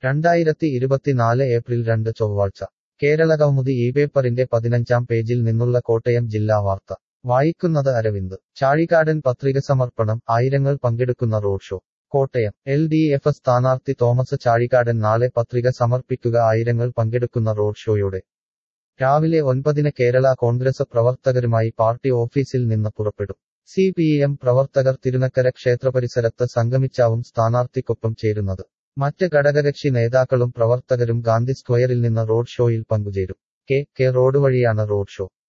രണ്ടായിരത്തി ഇരുപത്തിനാല് ഏപ്രിൽ രണ്ട് ചൊവ്വാഴ്ച കേരളകൗമുദി ഈ പേപ്പറിന്റെ പതിനഞ്ചാം പേജിൽ നിന്നുള്ള കോട്ടയം ജില്ലാ വാർത്ത വായിക്കുന്നത് അരവിന്ദ് ചാഴികാടൻ പത്രിക സമർപ്പണം ആയിരങ്ങൾ പങ്കെടുക്കുന്ന road show Kottayam L D F സ്ഥാനാർത്ഥി തോമസ് ചാഴികാടൻ നാളെ പത്രിക സമർപ്പിക്കുക ആയിരങ്ങൾ പങ്കെടുക്കുന്ന റോഡ് ഷോയോടെ രാവിലെ ഒൻപതിന് കേരള കോൺഗ്രസ് പ്രവർത്തകരുമായി പാർട്ടി ഓഫീസിൽ നിന്ന് പുറപ്പെടും സി പി എം പ്രവർത്തകർ തിരുനക്കര ക്ഷേത്രപരിസരത്ത് സംഗമിച്ചാവും സ്ഥാനാർത്ഥിക്കൊപ്പം ചേരുന്നത് മറ്റ് ഘടകകക്ഷി നേതാക്കളും പ്രവർത്തകരും ഗാന്ധി സ്ക്വയറിൽ നിന്ന് റോഡ് ഷോയിൽ പങ്കുചേരും കെ കെ റോഡ് വഴിയാണ് റോഡ് ഷോ